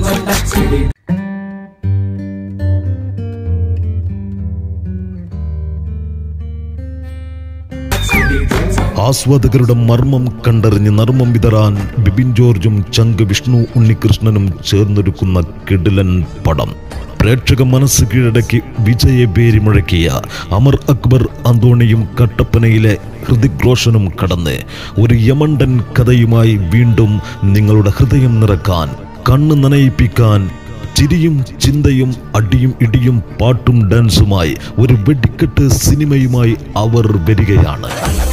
ആസ്വാദകരുടെ മർമ്മം കണ്ടറിഞ്ഞ് നർമ്മം വിതറാൻ ബിബിൻ ജോർജും ചങ്ക് വിഷ്ണു ഉണ്ണികൃഷ്ണനും ചേർന്നൊരുക്കുന്ന കിടിലൻ പടം പ്രേക്ഷക മനസ്സ് കീഴടക്കി വിജയ പേരി മുഴക്കിയ അമർ അക്ബർ അന്തോണിയും കട്ടപ്പനയിലെ ഹൃതിക് റോഷനും കടന്ന് ഒരു യമണ്ടൻ കഥയുമായി വീണ്ടും നിങ്ങളുടെ ഹൃദയം നിറക്കാൻ കണ്ണ് നനയിപ്പിക്കാൻ ചിരിയും ചിന്തയും അടിയും ഇടിയും പാട്ടും ഡാൻസുമായി ഒരു വെടിക്കെട്ട് സിനിമയുമായി അവർ വരികയാണ്